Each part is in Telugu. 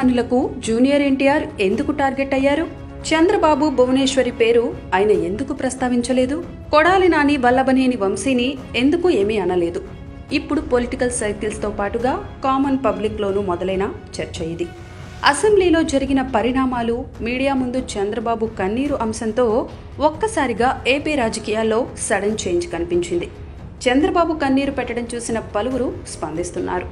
అభిమానులకు జూనియర్ ఎన్టీఆర్ ఎందుకు టార్గెట్ అయ్యారు చంద్రబాబు భువనేశ్వరి పేరు ఆయన ఎందుకు ప్రస్తావించలేదు కొడాలి నాని వల్లభనేని వంశీని ఎందుకు ఏమీ అనలేదు ఇప్పుడు పొలిటికల్ సర్కిల్స్ తో పాటుగా కామన్ పబ్లిక్ లోనూ మొదలైన చర్చ ఇది అసెంబ్లీలో జరిగిన పరిణామాలు మీడియా ముందు చంద్రబాబు కన్నీరు అంశంతో ఒక్కసారిగా ఏపీ రాజకీయాల్లో సడన్ చేంజ్ కనిపించింది చంద్రబాబు కన్నీరు పెట్టడం చూసిన పలువురు స్పందిస్తున్నారు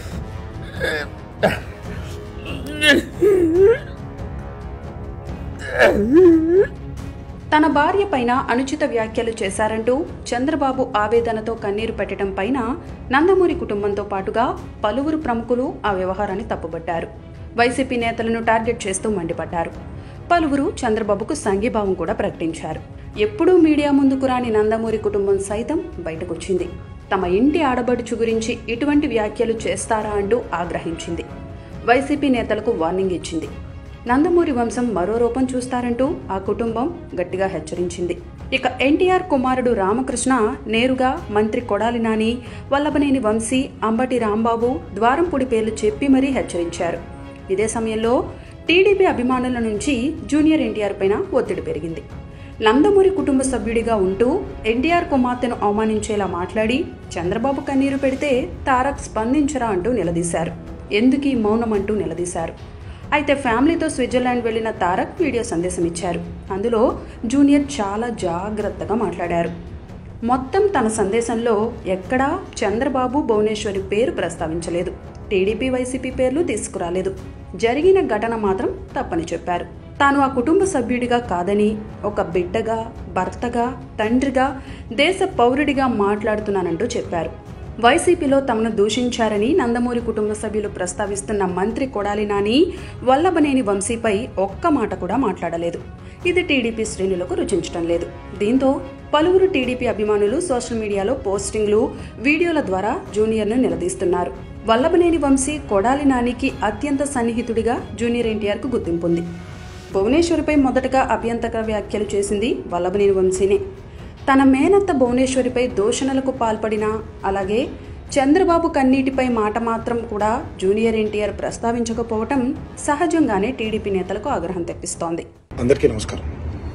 తన భార్య పైన అనుచిత వ్యాఖ్యలు చేశారంటూ చంద్రబాబు ఆవేదనతో కన్నీరు పెట్టడం పైన నందమూరి కుటుంబంతో పాటుగా పలువురు ప్రముఖులు ఆ వ్యవహారాన్ని తప్పుబట్టారు వైసీపీ నేతలను టార్గెట్ చేస్తూ మండిపడ్డారు పలువురు చంద్రబాబుకు సంఘీభావం కూడా ప్రకటించారు ఎప్పుడూ మీడియా ముందుకు రాని నందమూరి కుటుంబం సైతం బయటకొచ్చింది తమ ఇంటి ఆడబడుచు గురించి ఇటువంటి వ్యాఖ్యలు చేస్తారా అంటూ ఆగ్రహించింది వైసీపీ నేతలకు వార్నింగ్ ఇచ్చింది నందమూరి వంశం మరో రూపం చూస్తారంటూ ఆ కుటుంబం గట్టిగా హెచ్చరించింది ఇక ఎన్టీఆర్ కుమారుడు రామకృష్ణ నేరుగా మంత్రి కొడాలి నాని వల్లభనేని వంశీ అంబటి రాంబాబు ద్వారంపూడి పేర్లు చెప్పి మరీ హెచ్చరించారు ఇదే సమయంలో టీడీపీ అభిమానుల నుంచి జూనియర్ ఎన్టీఆర్ పైన ఒత్తిడి పెరిగింది నందమూరి కుటుంబ సభ్యుడిగా ఉంటూ ఎన్టీఆర్ కుమార్తెను అవమానించేలా మాట్లాడి చంద్రబాబు కన్నీరు పెడితే తారక్ స్పందించరా అంటూ నిలదీశారు ఎందుకీ మౌనం అంటూ నిలదీశారు అయితే ఫ్యామిలీతో స్విట్జర్లాండ్ వెళ్లిన తారక్ వీడియో సందేశం ఇచ్చారు అందులో జూనియర్ చాలా జాగ్రత్తగా మాట్లాడారు మొత్తం తన సందేశంలో ఎక్కడా చంద్రబాబు భువనేశ్వరి పేరు ప్రస్తావించలేదు టీడీపీ వైసీపీ పేర్లు తీసుకురాలేదు జరిగిన ఘటన మాత్రం తప్పని చెప్పారు తాను ఆ కుటుంబ సభ్యుడిగా కాదని ఒక బిడ్డగా భర్తగా తండ్రిగా దేశ పౌరుడిగా మాట్లాడుతున్నానంటూ చెప్పారు వైసీపీలో తమను దూషించారని నందమూరి కుటుంబ సభ్యులు ప్రస్తావిస్తున్న మంత్రి కొడాలి నాని వల్లభనేని వంశీపై ఒక్క మాట కూడా మాట్లాడలేదు ఇది టీడీపీ శ్రేణులకు రుచించడం లేదు దీంతో పలువురు టీడీపీ అభిమానులు సోషల్ మీడియాలో పోస్టింగ్లు వీడియోల ద్వారా జూనియర్ను నిలదీస్తున్నారు వల్లభనేని వంశీ కొడాలి నానికి అత్యంత సన్నిహితుడిగా జూనియర్ ఎన్టీఆర్కు గుర్తింపుంది భువనేశ్వరిపై మొదటగా అభ్యంతర వ్యాఖ్యలు చేసింది వల్లభనేని వంశీనే తన మేనత్త భువనేశ్వరిపై దూషణలకు పాల్పడిన అలాగే చంద్రబాబు కన్నీటిపై మాట మాత్రం కూడా జూనియర్ ఎన్టీఆర్ ప్రస్తావించకపోవటం సహజంగానే టీడీపీ నేతలకు ఆగ్రహం తెప్పిస్తోంది అందరికీ నమస్కారం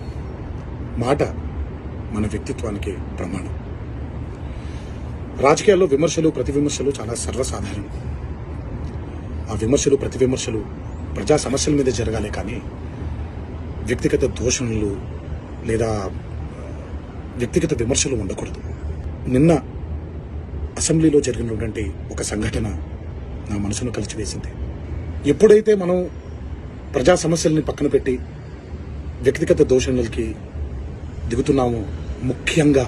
మాట మన వ్యక్తిత్వానికి ప్రమాణం రాజకీయాల్లో విమర్శలు ప్రతి విమర్శలు చాలా సర్వసాధారణం ఆ విమర్శలు ప్రతి విమర్శలు ప్రజా సమస్యల మీద జరగాలి కానీ వ్యక్తిగత దూషణలు లేదా వ్యక్తిగత విమర్శలు ఉండకూడదు నిన్న అసెంబ్లీలో జరిగినటువంటి ఒక సంఘటన నా మనసును కలిచివేసింది ఎప్పుడైతే మనం ప్రజా సమస్యల్ని పక్కన పెట్టి వ్యక్తిగత దూషణలకి దిగుతున్నామో ముఖ్యంగా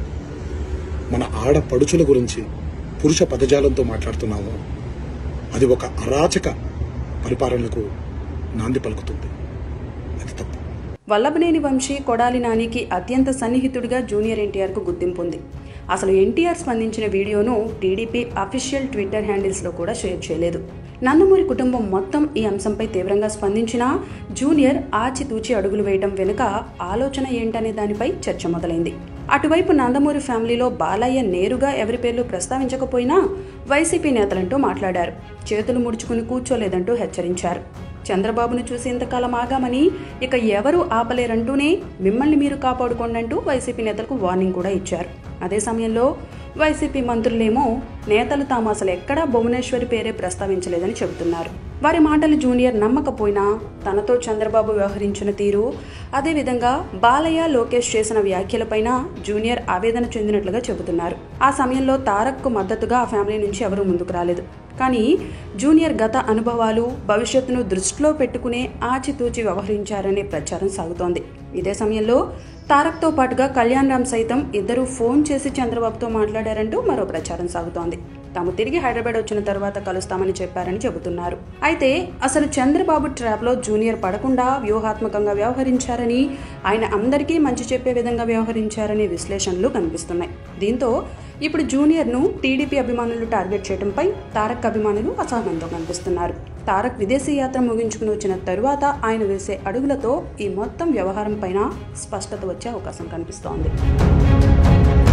మన ఆడపడుచుల గురించి పురుష పదజాలంతో మాట్లాడుతున్నామో అది ఒక అరాచక పరిపాలనకు నాంది పలుకుతుంది అది తప్పు వల్లభనేని వంశీ కొడాలి నానికి అత్యంత సన్నిహితుడిగా జూనియర్ ఎన్టీఆర్కు గుర్తింపు ఉంది అసలు ఎన్టీఆర్ స్పందించిన వీడియోను టీడీపీ అఫీషియల్ ట్విట్టర్ హ్యాండిల్స్లో కూడా షేర్ చేయలేదు నందమూరి కుటుంబం మొత్తం ఈ అంశంపై తీవ్రంగా స్పందించినా జూనియర్ ఆచితూచి అడుగులు వేయడం వెనుక ఆలోచన ఏంటనే దానిపై చర్చ మొదలైంది అటువైపు నందమూరి ఫ్యామిలీలో బాలయ్య నేరుగా ఎవరి పేర్లు ప్రస్తావించకపోయినా వైసీపీ నేతలంటూ మాట్లాడారు చేతులు ముడుచుకుని కూర్చోలేదంటూ హెచ్చరించారు చంద్రబాబును చూసి ఇంతకాలం ఆగామని ఇక ఎవరూ ఆపలేరంటూనే మిమ్మల్ని మీరు కాపాడుకోండి అంటూ వైసీపీ నేతలకు వార్నింగ్ కూడా ఇచ్చారు అదే సమయంలో వైసీపీ మంత్రులేమో నేతలు తాము అసలు ఎక్కడా భువనేశ్వరి పేరే ప్రస్తావించలేదని చెబుతున్నారు వారి మాటలు జూనియర్ నమ్మకపోయినా తనతో చంద్రబాబు వ్యవహరించిన తీరు అదేవిధంగా బాలయ్య లోకేష్ చేసిన వ్యాఖ్యలపైన జూనియర్ ఆవేదన చెందినట్లుగా చెబుతున్నారు ఆ సమయంలో తారక్కు మద్దతుగా ఆ ఫ్యామిలీ నుంచి ఎవరూ ముందుకు రాలేదు కానీ జూనియర్ గత అనుభవాలు భవిష్యత్తును దృష్టిలో పెట్టుకునే ఆచితూచి వ్యవహరించారనే ప్రచారం సాగుతోంది ఇదే సమయంలో తారక్తో పాటుగా కళ్యాణ్ రామ్ సైతం ఇద్దరు ఫోన్ చేసి చంద్రబాబుతో మాట్లాడారంటూ మరో ప్రచారం సాగుతోంది తాము తిరిగి హైదరాబాద్ వచ్చిన తర్వాత కలుస్తామని చెప్పారని చెబుతున్నారు అయితే అసలు చంద్రబాబు ట్రాప్లో జూనియర్ పడకుండా వ్యూహాత్మకంగా వ్యవహరించారని ఆయన అందరికీ మంచి చెప్పే విధంగా వ్యవహరించారనే విశ్లేషణలు కనిపిస్తున్నాయి దీంతో ఇప్పుడు జూనియర్ను టీడీపీ అభిమానులు టార్గెట్ చేయడంపై తారక్ అభిమానులు అసహనంతో కనిపిస్తున్నారు తారక్ విదేశీ యాత్ర ముగించుకుని వచ్చిన తరువాత ఆయన వేసే అడుగులతో ఈ మొత్తం వ్యవహారం పైన స్పష్టత వచ్చే అవకాశం కనిపిస్తోంది